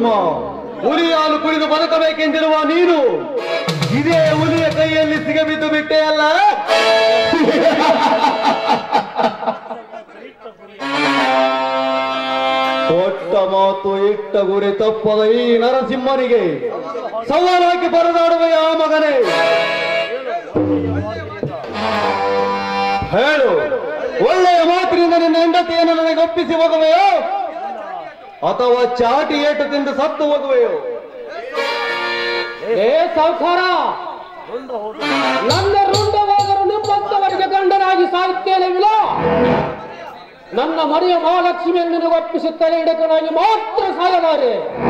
ಧರ್ಮ ಹುಲಿ ಹಾಲು ಕುಡಿದು ಬದುಕಬೇಕೆಂದಿರುವ ನೀನು ಇದೇ ಹುಲಿಯ ಕೈಯಲ್ಲಿ ಸಿಗಬಿದ್ದು ಬಿಟ್ಟೆ ಅಲ್ಲ ಕೊಟ್ಟ ಮಾತು ಇಟ್ಟ ಗುರಿ ತಪ್ಪದ ಈ ನರಸಿಂಹನಿಗೆ ಸವಾಲಾಗಿ ಬರದಾಡುವ ಆ ಮಗನೇ ಹೇಳು ಒಳ್ಳೆಯ ಮಾತಿನಿಂದ ನಿನ್ನ ಹೆಂಡತಿಯನ್ನು ನನಗೆ ಒಪ್ಪಿಸಿ ಹೋಗುವೆಯೋ ಅಥವಾ ಚಾಟಿ ಏಟು ತಿಂದು ಸತ್ತು ಹೋಗುವೆಯೋ ಏ ಸಾವುಕಾರ ನನ್ನ ರುಂಡವಾದರೂ ನಿಮ್ಮಂತವರಿಗೆ ಗಂಡನಾಗಿ ಸಾಯುತ್ತೇನೆ ವಿಲ ನನ್ನ ಮನೆಯ ಮಹಾಲಕ್ಷ್ಮಿಯನ್ನು ನಿನಗೆ ಒಪ್ಪಿಸುತ್ತಲೇ ಹಿಡಕನಾಗಿ ಮಾತ್ರ ಸಾಯಲಾರೆ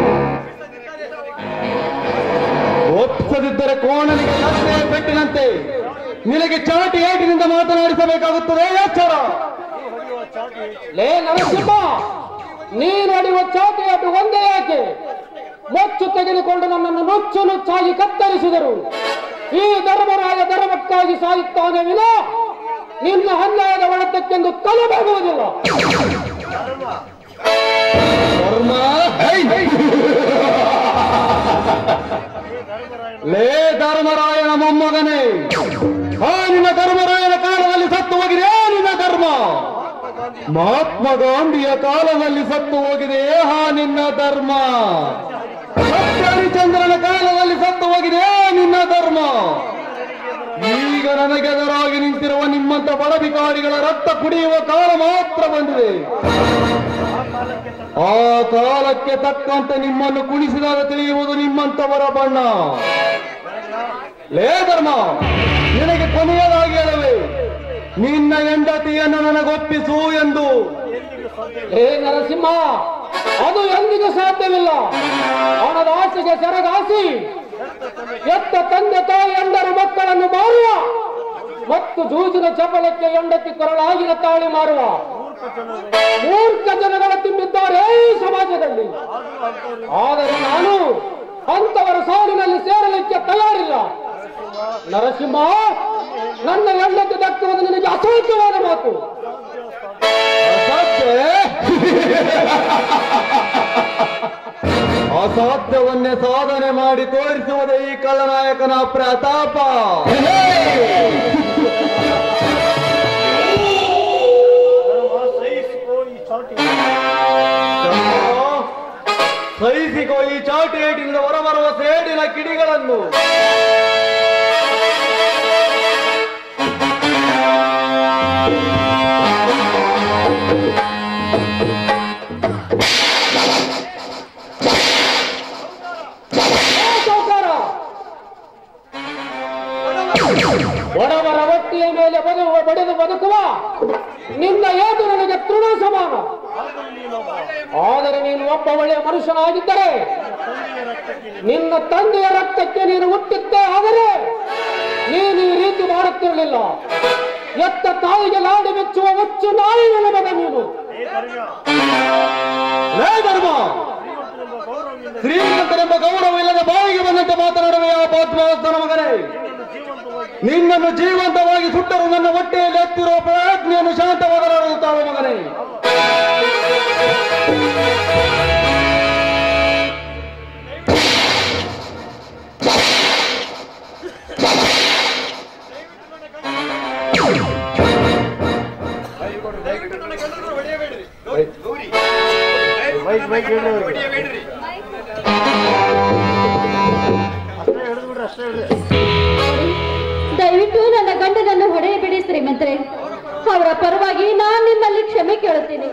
ಒಪ್ಪಿಸದಿದ್ದರೆ ಕೋಣನಿಗೆ ಲಗ್ನ ಪೆಟ್ಟಿನಂತೆ ನಿನಗೆ ಚಾಟಿ ಏಟಿನಿಂದ ಮಾತನಾಡಿಸಬೇಕಾಗುತ್ತದೆ ಎಚ್ಚರ ಲೇ ನರಸಿಂಹ ನೀನು ಅಡಿಯುವ ಚಾಟಿಯಾಟು ಒಂದೇ ಯಾಕೆ ಮೊಚ್ಚು ತೆಗೆದುಕೊಂಡು ನನ್ನನ್ನು ನುಚ್ಚು ನುಚ್ಚಾಗಿ ಕತ್ತರಿಸಿದರು ಈ ಧರ್ಮರಾಯ ಧರ್ಮಕ್ಕಾಗಿ ಸಾಯುತ್ತಾನೆ ವಿನ ನಿನ್ನ ಹನ್ನೆರಡ ಒಳತಕ್ಕೆಂದು ತಲೆಬಾಗುವುದಿಲ್ಲ ಧರ್ಮ ಹೈ! ಲೇ ಧರ್ಮರಾಯನ ಮೊಮ್ಮಗನೇ ಆ ನಿನ್ನ ಧರ್ಮರಾಯನ ಕಾಲದಲ್ಲಿ ಸತ್ತು ಹೋಗಿದೆ ನಿನ್ನ ಧರ್ಮ ಮಹಾತ್ಮ ಗಾಂಧಿಯ ಕಾಲದಲ್ಲಿ ಸತ್ತು ಹೋಗಿದೆ ಹಾ ನಿನ್ನ ಧರ್ಮ ಹರಿಚಂದ್ರನ ಕಾಲದಲ್ಲಿ ಸತ್ತು ಹೋಗಿದೆ ನಿನ್ನ ಧರ್ಮ ಈಗ ನನಗೆ ಎದುರಾಗಿ ನಿಂತಿರುವ ನಿಮ್ಮಂತ ಬಡಬಿಕಾರಿಗಳ ರಕ್ತ ಕುಡಿಯುವ ಕಾಲ ಮಾತ್ರ ಬಂದಿದೆ ಆ ಕಾಲಕ್ಕೆ ತಕ್ಕಂತೆ ನಿಮ್ಮನ್ನು ಕುಣಿಸಿದಾಗ ತಿಳಿಯುವುದು ನಿಮ್ಮಂತವರ ಬಣ್ಣ ಲೇ ಧರ್ಮ ನಿನಗೆ ಕೊನೆಯದಾಗಿ ಹೇಳುವೆ ನಿನ್ನ ಹೆಂಡತಿಯನ್ನು ನನಗೊಪ್ಪಿಸು ಎಂದು ಹೇ ನರಸಿಂಹ ಅದು ಎಂದಿಗೂ ಸಾಧ್ಯವಿಲ್ಲ ಹಣದ ಆಸೆಗೆ ಸೆರಗಾಸಿ ಎತ್ತ ತಂದೆ ತಾಯಿ ಎಂದರು ಮಕ್ಕಳನ್ನು ಮಾರುವ ಮತ್ತು ಜೂಜಿನ ಚಪಲಕ್ಕೆ ಹೆಂಡತಿ ಕೊರಳಾಗಿನ ತಾಳಿ ಮಾರುವ ಮೂರ್ಖ ಜನಗಳ ತುಂಬಿದ್ದಾರೆ ಈ ಸಮಾಜದಲ್ಲಿ ಆದರೆ ನಾನು ಅಂತವರ ಸಾಲಿನಲ್ಲಿ ಸೇರಲಿಕ್ಕೆ ತಯಾರಿಲ್ಲ ನರಸಿಂಹ ನನ್ನ ಹೆಂಡತಿ ದಕ್ಕುವುದು ನಿನಗೆ ಅಸಾಧ್ಯವಾದ ಮಾತು ಅಸಾಧ್ಯ ಅಸಾಧ್ಯವನ್ನೇ ಸಾಧನೆ ಮಾಡಿ ತೋರಿಸುವುದೇ ಈ ಕಳ್ಳನಾಯಕನ ಪ್ರತಾಪ ಸಹಿಸಿಕೋ ಈ ಚಾಟಿ ಏಟಿನಿಂದ ಹೊರಬರುವ ಸೇಡಿನ ಕಿಡಿಗಳನ್ನು ಏ ಸಾವ್ಕಾರ! ಒಡವರ ಒಟ್ಟಿಯ ಮೇಲೆ ಬದುಕುವ ಬಡಿದು ಬದುಕುವ ನಿನ್ನ ಏಟು ನನಗೆ ತೃಣ ಸಮಾನ ಆದರೆ ನೀನು ಒಬ್ಬ ಒಳ್ಳೆಯ ಮನುಷ್ಯನಾಗಿದ್ದರೆ ನಿನ್ನ ತಂದೆಯ ರಕ್ತಕ್ಕೆ ನೀನು ಹುಟ್ಟಿದ್ದೆ ಆದರೆ ನೀನು ಈ ರೀತಿ ಮಾಡುತ್ತಿರಲಿಲ್ಲ ಎತ್ತ ತಾಯಿಗೆ ಲಾಡಿ ಮೆಚ್ಚುವ ಹುಚ್ಚು ನಾಯಿ ನೆಲಮದ ನೀನು ಲೇ ಧರ್ಮ ಶ್ರೀಮಂತರೆಂಬ ಗೌರವವಿಲ್ಲದ ಬಾಯಿಗೆ ಬಂದಂತೆ ಮಾತನಾಡುವ ಯಾವ ಪದ್ಮಾವಸ್ತನ ಮಗನೇ ನಿನ್ನನ್ನು ಜೀವಂತವಾಗಿ ಸುಟ್ಟರು ನನ್ನ ಹೊಟ್ಟೆಯಲ್ಲಿ ಎತ್ತಿರುವ ಪ್ರಜ್ಞೆಯನ್ನು ಶಾಂತವಾಗಲಾಡುತ್ತಾವೆ ಮಗನೇ ದಯವಿಟ್ಟು ನನ್ನ ಗಂಡನನ್ನು ಹೊಡೆಯಬೇಡಿ ಶ್ರೀಮಂತರೆ ಅವರ ಪರವಾಗಿ ನಾನು ನಿಮ್ಮಲ್ಲಿ ಕ್ಷಮೆ ಕೇಳುತ್ತೇನೆ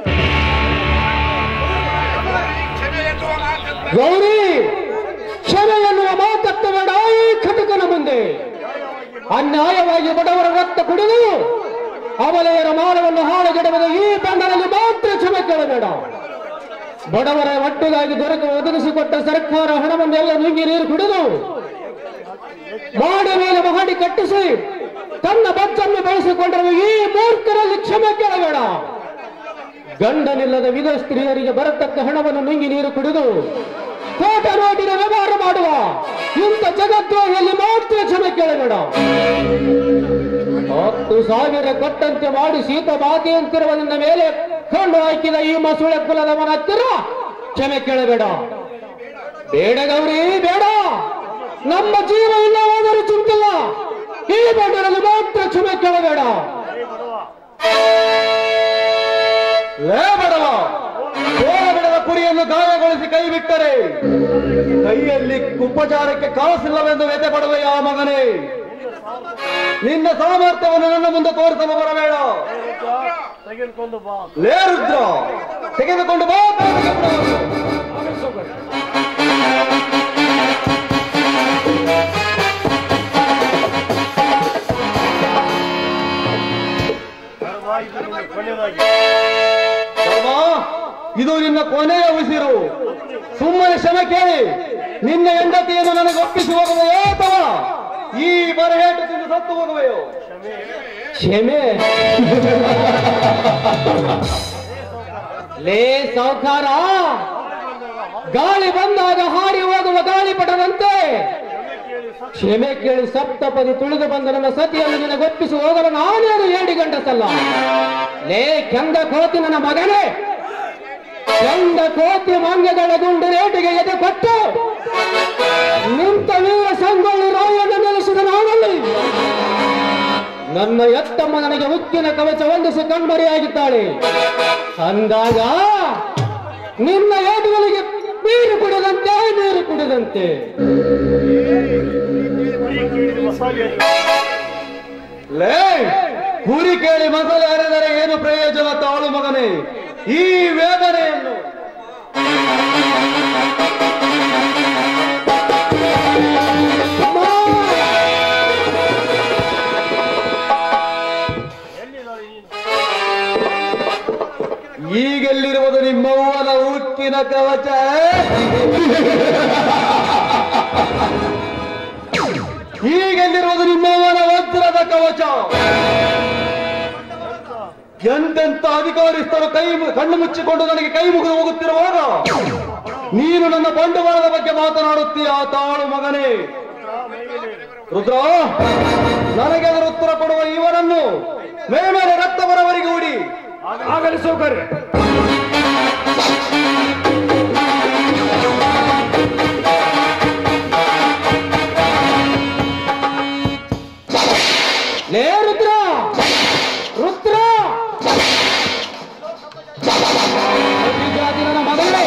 ಗೌರಿ ಕ್ಷಮೆ ಎನ್ನುವ ಮಾತತ್ತ ಬೇಡ ಈ ಖಟಕನ ಮುಂದೆ ಅನ್ಯಾಯವಾಗಿ ಬಡವರ ರಕ್ತ ಕುಡಿದು ಅವಲೆಯರ ಮಾನವನ್ನು ಹಾಳುಗೆಡವದ ಈ ಬಂಡರಲ್ಲಿ ಮಾತ್ರ ಕ್ಷಮೆ ಕೇಳಬೇಡ ಬಡವರ ಒಟ್ಟಿಗಾಗಿ ದೊರಕ ಒದಗಿಸಿಕೊಟ್ಟ ಸರ್ಕಾರ ಹಣವನ್ನೆಲ್ಲ ನುಂಗಿ ನೀರು ಕುಡಿದು ಮಾಡಿ ಮೇಲೆ ಮಹಡಿ ಕಟ್ಟಿಸಿ ತನ್ನ ಬಚ್ಚನ್ನು ಬೆಳೆಸಿಕೊಂಡಿರುವ ಈ ಮೂರ್ಖರಲ್ಲಿ ಕ್ಷಮೆ ಕೇಳಬೇಡ ಗಂಡನಿಲ್ಲದ ವಿಧ ಸ್ತ್ರೀಯರಿಗೆ ಬರತಕ್ಕ ಹಣವನ್ನು ನುಂಗಿ ನೀರು ಕುಡಿದು ಕೋಟ ನೋಟಿನ ವ್ಯವಹಾರ ಮಾಡುವ ಇಂಥ ಜಗದ್ರೋಹಿಯಲ್ಲಿ ಮಾತ್ರ ಕ್ಷಮೆ ಕೇಳಬೇಡ ಹತ್ತು ಸಾವಿರ ಕೊಟ್ಟಂತೆ ಮಾಡಿ ಶೀತ ಬಾಧೆಯಂತಿರುವ ನಿನ್ನ ಮೇಲೆ ಕೊಂಡು ಹಾಕಿದ ಈ ಮಸುಳೆ ಕುಲದವನ ಹತ್ತಿರ ಕ್ಷಮೆ ಕೇಳಬೇಡ ಬೇಡ ಗೌರಿ ಬೇಡ ನಮ್ಮ ಜೀವ ಇಲ್ಲವಾದರೂ ಚಿಂತಿಲ್ಲ ಈ ಬಂಡರಲ್ಲಿ ಮಾತ್ರ ಕ್ಷಮೆ ಕೇಳಬೇಡ ಲೇ ಬಡವ ಬೇಡ ಬಿಡದ ಕುರಿಯನ್ನು ಗಾಯಗೊಳಿಸಿ ಕೈ ಬಿಟ್ಟರೆ ಕೈಯಲ್ಲಿ ಉಪಚಾರಕ್ಕೆ ಕಾಸಿಲ್ಲವೆಂದು ವ್ಯತೆ ಪಡುವೆಯ ಮಗನೇ ನಿನ್ನ ಸಾಮರ್ಥ್ಯವನ್ನು ನನ್ನ ಮುಂದೆ ತೋರಿಸಲು ಬರಬೇಡ ತೆಗೆದುಕೊಂಡು ಬಾ ಲೇ ರುದ್ರ ತೆಗೆದುಕೊಂಡು ಬಾ ಪರವಾಗಿ ನಿನ್ನ ಕೊನೆಯದಾಗಿ ಧರ್ಮ, ಇದು ನಿನ್ನ ಕೊನೆಯ ಉಸಿರು ಸುಮ್ಮನೆ ಕ್ಷಮೆ ಕೇಳಿ ನಿನ್ನ ಹೆಂಡತಿಯನ್ನು ನನಗೆ ಒಪ್ಪಿಸಿ ಹೋಗುವೆಯೋ ಅಥವಾ ಈ ಬರಹೇಟು ತಿಂದು ಸತ್ತು ಹೋಗುವೆಯೋ ಕ್ಷಮೆ ಲೇ ಸಾವುಕಾರ ಗಾಳಿ ಬಂದಾಗ ಹಾರಿ ಹೋಗುವ ಗಾಳಿಪಟದಂತೆ ಕ್ಷಮೆ ಕೇಳಿ ಸಪ್ತಪದಿ ತುಳಿದು ಬಂದ ನನ್ನ ಸತಿಯನ್ನು ನಿನಗೊಪ್ಪಿಸಿ ಹೋಗಲು ನಾನೇನು ಏಡಿ ಗಂಡಸಲ್ಲ ಲೇ ಕೆಂದ ಕೋತಿ ನನ್ನ ಮಗನೇ ಕೆಂದ ಕೋತಿ ಮಂಗಗಳ ಗುಂಡು ರೇಟಿಗೆ ಎದೆ ಕೊಟ್ಟು ನಿಂತ ವೀರ ಸಂಗೊಳ್ಳಿ ರಾಯನ್ನು ನೆಲೆಸಿದ ನಾನಲ್ಲಿ ನನ್ನ ಎತ್ತಮ್ಮ ನನಗೆ ಉಕ್ಕಿನ ಕವಚ ವಂದಿಸಿ ಕಣ್ಮರೆಯಾಗಿದ್ದಾಳೆ ಅಂದಾಗ ನಿನ್ನ ಏಟುಗಳಿಗೆ ನೀರು ಕುಡಿದಂತೆ ನೀರು ಕುಡಿದಂತೆ ಕುರಿ ಕೇಳಿದ ಮಸಾಲೆ ಲೇ ಕುರಿ ಕೇಳಿ ಮಸಾಲೆ ಹರಿದರೆ ಏನು ಪ್ರಯೋಜನ ತಾಳು ಮಗನೇ ಈ ವೇದನೆಯನ್ನು ಎಲ್ಲಿದ್ದಾರೆ ನೀನು ಈಗೆಲ್ಲಿರುವುದು ನಿಮ್ಮವ್ವನ ಉಕ್ಕಿನ ಕವಚ ಈಗೆಲ್ಲಿರುವುದು ನಿಮ್ಮವ್ವನ ವಜ್ರದ ಕವಚ ಎಂತೆಂತ ಅಧಿಕಾರಿಸ್ತರು ಕೈ ಮು- ಕಣ್ಣು ಮುಚ್ಚಿಕೊಂಡು ನನಗೆ ಕೈ ಮುಗಿದು ಹೋಗುತ್ತಿರುವಾಗ ನೀನು ನನ್ನ ಬಂಡವಾಳದ ಬಗ್ಗೆ ಮಾತನಾಡುತ್ತೀಯ ತಾಳು ಮಗನೇ ರುದ್ರ ನನಗೆ ಅದರ ಉತ್ತರ ಕೊಡುವ ಇವನನ್ನು ಮೇ ಮೇಲೆ ರಕ್ತ ಬರವರಿಗೆ ಹೂಡಿ ಆಗಲಿ ಸೌಕರ್ಯ ಲೇ ರುದ್ರ ರುದ್ರ ಜಾತಿ ನನ್ನ ಮಗಳೇ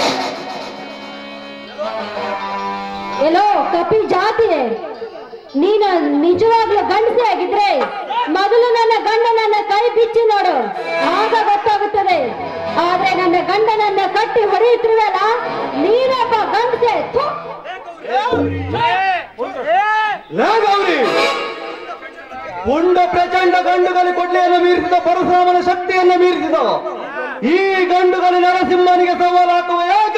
ಎಲ್ಲೋ ಕಪಿ ಜಾತಿ ನೀನು ನಿಜವಾಗ್ಲೂ ಗಂಡಸೆ ಆಗಿದ್ರೆ ಮೊದಲು ನನ್ನ ಗಂಡನನ್ನ ಕೈ ಬಿಚ್ಚಿ ನೋಡು ಆಗ ಗೊತ್ತಾಗುತ್ತದೆ ಆದ್ರೆ ನನ್ನ ಗಂಡನನ್ನ ಕಟ್ಟಿ ಹೊಡೆಯುತ್ತಿರುವಲ್ಲ ನೀನೊಬ್ಬ ಗಂಡಸೆ ಥು. ಲೇ ಗೌರಿ ಪುಂಡ ಪ್ರಚಂಡ ಗಂಡುಗಲಿ ಕೊಡ್ಲೆಯನ್ನು ಮೀರಿಸಿದ ಪರಶುರಾಮನ ಶಕ್ತಿಯನ್ನು ಮೀರಿಸಿದ ಈ ಗಂಡುಗಲಿ ನರಸಿಂಹನಿಗೆ ಸವಾಲು ಹಾಕುವ ಯಾಕೆ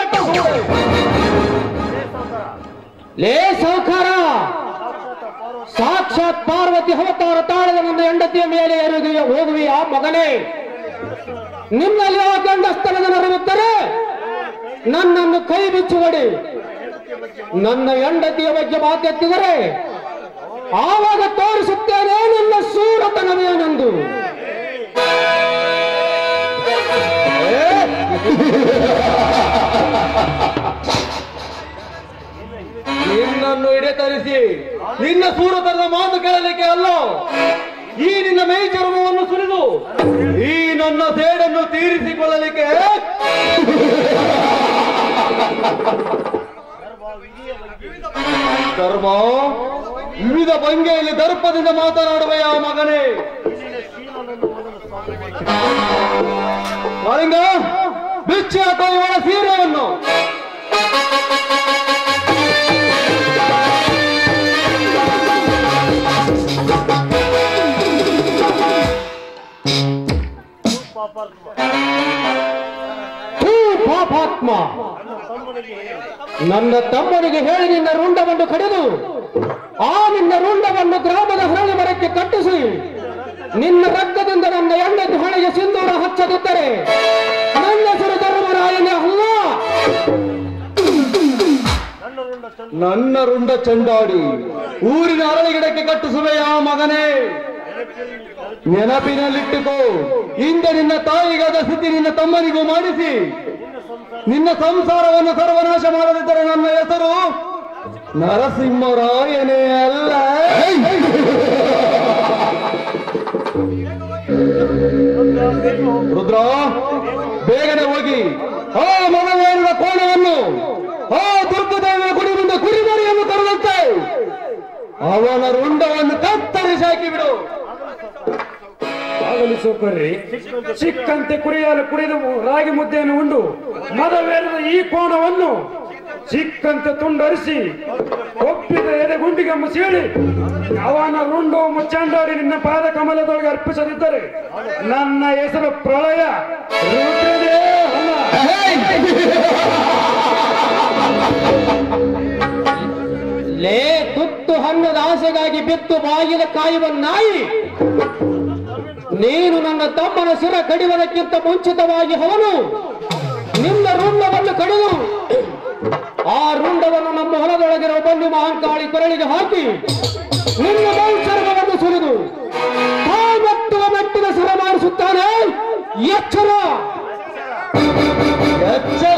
ಲೇ ಸೌಕಾರ ಸಾಕ್ಷಾತ್ ಪಾರ್ವತಿ ಅವತಾರ ತಾಳದ ನನ್ನ ಹೆಂಡತಿಯ ಮೇಲೆ ಎರುಗಿಯ ಹೋಗುವೆಯ ಮಗನೇ ನಿನ್ನಲ್ಲಿ ಆ ಗಂಡಸ್ತನದ ನರವಿದ್ದರೆ ನನ್ನನ್ನು ಕೈ ಬಿಚ್ಚಿ ಹೊಡಿ ನನ್ನ ಹೆಂಡತಿಯ ಬಗ್ಗೆ ಮಾತೆತ್ತಿದರೆ ಆವಾಗ ತೋರಿಸುತ್ತೇನೆ ನಿನ್ನ ಸೂರತನವೇನೆಂದು ನಿನ್ನನ್ನು ಹಿಡಿತರಿಸಿ ನಿನ್ನ ಸೂರತರದ ಮಾತು ಕೇಳಲಿಕ್ಕೆ ಅಲ್ಲ ಈ ನಿನ್ನ ಮೈ ಚರ್ಮವನ್ನು ಸುರಿದು ಈ ನನ್ನ ಸೇಡನ್ನು ತೀರಿಸಿಕೊಳ್ಳಲಿಕ್ಕೆ ಧರ್ಮ ವಿವಿಧ ಭಂಗಿಯಲ್ಲಿ ದರ್ಪದಿಂದ ಮಾತನಾಡುವ ಯಾವ ಮಗನೇ ಮಾಲಿಂಗ ಬಿಚ್ಚಿ ಹಾಕೋ ಇವಳ ಸೀರೆಯನ್ನು ಪಾಪಾತ್ಮ ಹೂ ಪಾಪಾತ್ಮ ನನ್ನ ತಮ್ಮನಿಗೆ ನನ್ನ ತಮ್ಮನಿಗೆ ಹೇಳಿ ನಿನ್ನ ರುಂಡವನ್ನು ಕಡಿದು ಆ ನಿನ್ನ ರುಂಡವನ್ನು ಗ್ರಾಮದ ಹರಳಿ ಮರಕ್ಕೆ ಕಟ್ಟಿಸಿ ನಿನ್ನ ರಕ್ತದಿಂದ ನನ್ನ ಹೆಂಡತಿ ಹೊಳೆಗೆ ಸಿಂಧೂರ ಹಚ್ಚದಿದ್ದರೆ ನನ್ನ ಹೆಸರು ಧರ್ಮರಾಯನೇ ಅಲ್ಲ ನನ್ನ ರುಂಡ ಚಂದ ನನ್ನ ರುಂಡ ಚಂಡಾಡಿ ಊರಿನ ಅರಳಿಗಿಡಕ್ಕೆ ಕಟ್ಟಿಸುವೆಯ ಮಗನೇ ನೆನಪಿನಲ್ಲಿಟ್ಟುಕೋ ಹಿಂದೆ ನಿನ್ನ ತಾಯಿಗಾದ ಸ್ಥಿತಿ ನಿನ್ನ ತಮ್ಮನಿಗೂ ಮಾಡಿಸಿ ನಿನ್ನ ಸಂಸಾರ ನಿನ್ನ ಸಂಸಾರವನ್ನು ಸರ್ವನಾಶ ಮಾಡದಿದ್ದರೆ ನನ್ನ ಹೆಸರು ನರಸಿಂಹರಾಯನೇ ಅಲ್ಲ ರುದ್ರ ಬೇಗನೆ ಹೋಗಿ ಆ ಮನವೇರಿದ ಕೋಣವನ್ನು ಆ ದುರ್ಗದೇವಿಯ ಗುಡಿ ಮುಂದೆ ಕುರಿಮರಿಯನ್ನು ಕರೆದಂತೆ ಅವನ ರುಂಡವನ್ನು ಕತ್ತರಿಸಿ ಹಾಕಿ ಬಿಡು ಆಗಲಿ ಸೌಕರ್ಯ ಚಿಕ್ಕಂತೆ ಕುರಿಯಲು ಕುಡಿದು ರಾಗಿ ಮುದ್ದೆಯನ್ನು ಉಂಡು ಮದವೇರದ ಈ ಕೋಣವನ್ನು ಚಿಕ್ಕಂತೆ ತುಂಡರಿಸಿ ಒಪ್ಪಿದ ಎದೆಗುಂಡಿಗೆ ಮುಸಿಯಳಿ ಅವನ ರುಂಡು ಮುಚ್ಚಂಡಾಡಿ ನಿನ್ನ ಪಾದ ಕಮಲದೊಳಗೆ ಅರ್ಪಿಸದಿದ್ದರೆ ನನ್ನ ಹೆಸರು ಪ್ರಳಯ ರುದ್ರದೇ ಹೊಲ. ಲೇ ತುತ್ತು ಹಣ್ಣದ ಆಸೆಗಾಗಿ ಬಿತ್ತು ಬಾಗಿಲ ಕಾಯುವ ನಾಯಿ ನೀನು ನನ್ನ ತಮ್ಮನ ಶಿರ ಕಡಿಯುವುದಕ್ಕಿಂತ ಮುಂಚಿತವಾಗಿ ಅವನು ನಿನ್ನ ರುಂಡವನ್ನು ಕಡಿದು ಆ ರುಂಡವನ್ನು ನಮ್ಮ ಹೊಲದೊಳಗಿರುವ ಬಂದು ಮಹಾಂಕಾಳಿ ಕೊರಳಿಗೆ ಹಾಕಿ ನಿನ್ನ ಮೌಚರ್ಮವನ್ನು ಸುರಿದು ತಾವತ್ತುವ ಮೆಟ್ಟಿನ ಶಿರ ಮಾಡಿಸುತ್ತಾನೆ ಎಚ್ಚರ ಎಚ್ಚರ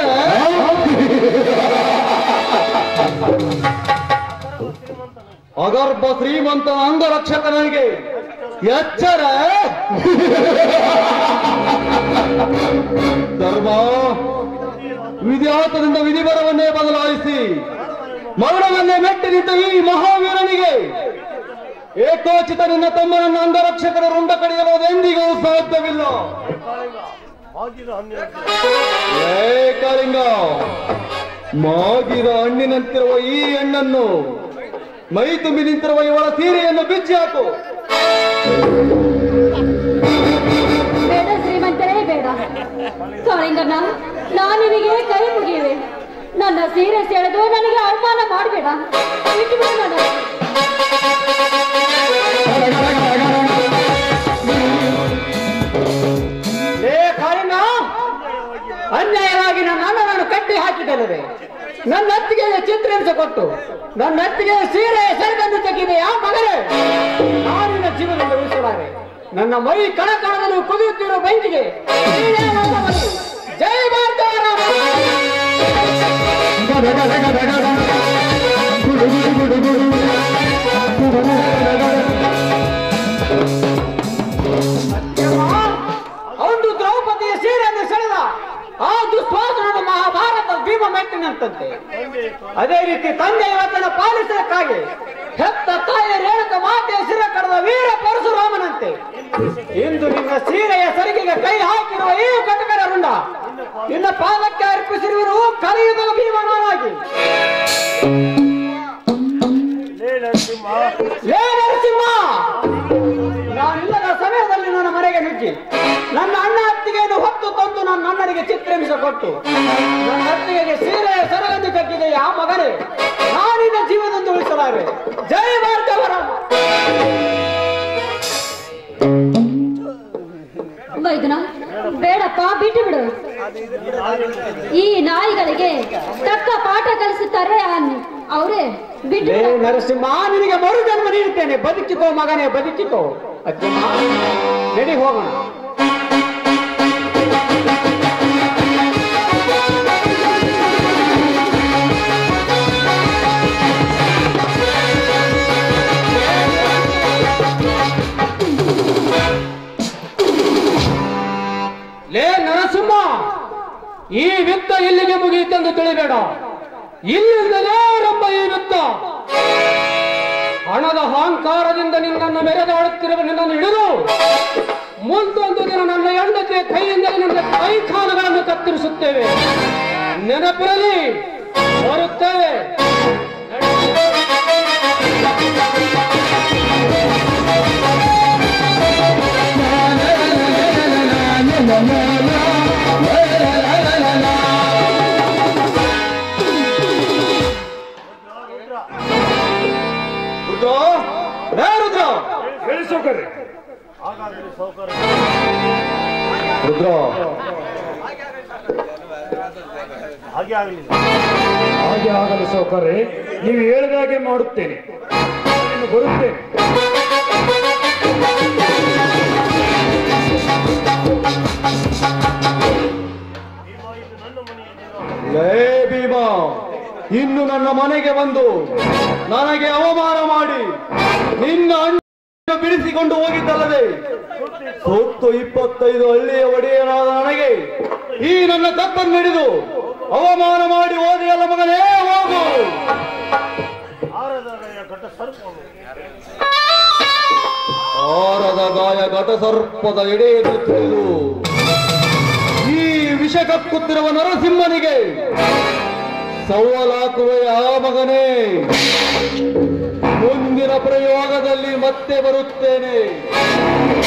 ಅಗರ್ಭ ಶ್ರೀಮಂತ ಅಂಗರಕ್ಷಕನಿಗೆ ಎಚ್ಚರ ಧರ್ಮ ವಿದ್ಯಾರ್ಥದಿಂದ ವಿಧಿವರವನ್ನೇ ಬದಲಾಯಿಸಿ ಮರಣವನ್ನೇ ಮೆಟ್ಟಿನಿದ್ದ ಈ ಮಹಾವೀರನಿಗೆ ಏಕೋಚಿತ ನಿನ್ನ ತಮ್ಮನನ್ನ ಅಂಗರಕ್ಷಕರ ರುಂಡ ಕಡಿಯಲು ಎಂದಿಗೂ ಸಾಧ್ಯವಿಲ್ಲ ಆಗಿದ ಹನ್ನೆರಡು ಏ ಕಾಳಿಂಗ ಮಾಗಿದ ಹಣ್ಣಿನಂತಿರುವ ಈ ಹಣ್ಣನ್ನು ಮೈ ತುಂಬಿ ನಿಂತಿರುವ ಇವಳ ಸೀರೆಯನ್ನು ಬಿಚ್ಚಿ ಹಾಕು ಬೇಡ ಶ್ರೀಮಂತರೇ ಬೇಡ ಕಾಳಿಂಗಣ್ಣ ನಾನು ನಿನಗೆ ಕೈ ಮುಗಿಯುವೆ ನನ್ನ ಸೀರೆ ಸೆಳೆದು ನನಗೆ ಅವಮಾನ ಮಾಡಬೇಡ ಬಿಟ್ಟುಬಿಡು ನನ್ನ ಲೇ ಕಾಳಿಂಗ ಅನ್ಯಾಯವಾಗಿ ನನ್ನ ಅಣ್ಣನನ್ನು ಕಟ್ಟಿ ಹಾಕಿದ್ದಲ್ಲದೆ ನನ್ನ ಅತ್ತಿಗೆ ಚಿತ್ರಹಿಂಸೆ ಕೊಟ್ಟು ನನ್ನ ಅತ್ತಿಗೆ ಸೀರೆ ಸೆರೆದಂದು ತೆಗೆದೆ ಆ ಮಗನೇ ನಾನಿನ ಜೀವನದಿಂದ ಉಳಿಸಲಾರೆ ನನ್ನ ಮೈ ಕಣ ಕಣದಲ್ಲಿ ಕುದಿಯುತ್ತಿರುವ ಬೆಂಕಿಗೆ ನೀನೇ ನನ್ನ ಮನೆ. ಜೈ ಭಾರತ ಅವನು ದ್ರೌಪದಿಯ ಸೀರೆಯನ್ನು ಸೆಳೆದ ಆ ದುಶ್ವಾಸನನ್ನು ಮಹಾಭಾರತ ಭೀಮ ಮೆಟ್ಟಿನಂತಂತೆ ಅದೇ ರೀತಿ ತಂದೆ ಇವತ್ತನ್ನು ಪಾಲಿಸಕ್ಕಾಗಿ ಹೆತ್ತ ತಾಯಿಯ ರೇಣುಕ ಮಾತೆಯ ಸಿರ ಕಡದ ವೀರ ಪರಶುರಾಮನಂತೆ ಇಂದು ನಿನ್ನ ಸೀರೆಯ ಸರಿಗೆಗೆ ಕೈ ಹಾಕಿರುವ ಈ ಕಟಕರ ರುಂಡ ನಿನ್ನ ಪಾದಕ್ಕೆ ಅರ್ಪಿಸಿರುವರು ಕಲಿಯುಗ ಭೀಮನಾಗಿ ಲೇ ನರಸಿಂಹ ಲೇ ನರಸಿಂಹ ನಾನಿಲ್ಲದ ಸಮಯದಲ್ಲಿ ನನ್ನ ಮನೆಗೆ ನುಗ್ಗಿ ನನ್ನ ಅಣ್ಣ ಅತ್ತಿಗೆಯನ್ನು ಹೊತ್ತು ತಂದು ನನ್ನ ಅಣ್ಣನಿಗೆ ಚಿತ್ರಹಿಂಸ ಕೊಟ್ಟು ನನ್ನ ಅತ್ತಿಗೆಗೆ ಸೀರೆ ಸರಗಂದು ಕಟ್ಟಿದೆ ಆ ಮಗನೇ ನಾನಿನ ಜೀವನದಿಂದ ಉಳಿಸಲಾರೆ ಜೈ ಭಾರತವರ ವೈದ್ಯನ ಬೇಡಪ್ಪ ಬಿಟ್ಟು ಬಿಡು ಈ ನಾಯಿಗಳಿಗೆ ತಕ್ಕ ಪಾಠ ಕಲಿಸುತ್ತಾರೆ ಅವರೇ ಬಿಟ್ಟು ಲೇ ಬಿಡು. ನರಸಿಂಹ ನಿನಗೆ ಮರು ಜನ್ಮ ನೀಡುತ್ತೇನೆ ಬದುಕಿಕೋ ಮಗನೇ ಬದುಕಿಕೋ ಅಜ್ಜಮ್ಮ ನಡಿ ಹೋಗೋಣ ಲೇ ನರಸಿಂಹ ಈ ಯುದ್ಧ ಇಲ್ಲಿಗೆ ಮುಗಿಯಿತೆಂದು ತಿಳಿಬೇಡ ಇಲ್ಲಿಂದಲೇ ಆರಂಭ ಈ ಯುದ್ಧ ಹಣದ ಅಹಂಕಾರದಿಂದ ನಿನ್ನನ್ನು ಮೆರೆದಾಡುತ್ತಿರುವ ನಿನ್ನನ್ನು ಹಿಡಿದು ಮುಂದೊಂದು ದಿನ ನನ್ನ ಹೆಂಡತಿಯ ಕೈಯಿಂದ ನಿನ್ನ ಕೈಕಾಲುಗಳನ್ನು ಕತ್ತರಿಸುತ್ತೇವೆ ನೆನಪಿರಲಿ ಬರುತ್ತೇವೆ ರುದ್ರ ರೇ ರುದ್ರ ಹೇಳಿ ಸೌಕರ್ಯ ಹಾಗಾಗಲಿ ಸೌಕರ್ಯ ರುದ್ರ ಹಾಗೆ ಆಗಲಿ ಹಾಗೆ ಆಗಲು ಸೌಕರ್ಯ ನೀವು ಹೇಳಿದಾಗೆ ಮಾಡುತ್ತೇನೆ ಇನ್ನು ಬರುತ್ತೇನೆ ಭೀಮ ಇದು ನನ್ನ ಮನೆಯಲ್ಲಿ ಲೇ ಭೀಮ ಇನ್ನು ನನ್ನ ಮನೆಗೆ ಬಂದು ನನಗೆ ಅವಮಾನ ಮಾಡಿ ನಿನ್ನ ಅಂಜನ್ನು ಬಿಡಿಸಿಕೊಂಡು ಹೋಗಿದ್ದಲ್ಲದೆ ಸುತ್ತು ಇಪ್ಪತ್ತೈದು ಹಳ್ಳಿಯ ಒಡೆಯನಾದ ನನಗೆ ಈ ನನ್ನ ಕತ್ತನ್ನು ಹಿಡಿದು ಅವಮಾನ ಮಾಡಿ ಹೋದೆಯಲ್ಲ ಮಗನೇ ಹೋಗು ಆರದ ಘಟ ಸರ್ಪವು ಆರದ ಗಾಯ ಘಟ ಸರ್ಪದ ಎಡೆಯನ್ನು ತಿಳಿದು ಈ ವಿಷ ಕಕ್ಕುತ್ತಿರುವ ನರಸಿಂಹನಿಗೆ ಸವಾಲಾಕುವೆ ಆ ಮಗನೇ ಮುಂದಿನ ಪ್ರಯೋಗದಲ್ಲಿ ಮತ್ತೆ ಬರುತ್ತೇನೆ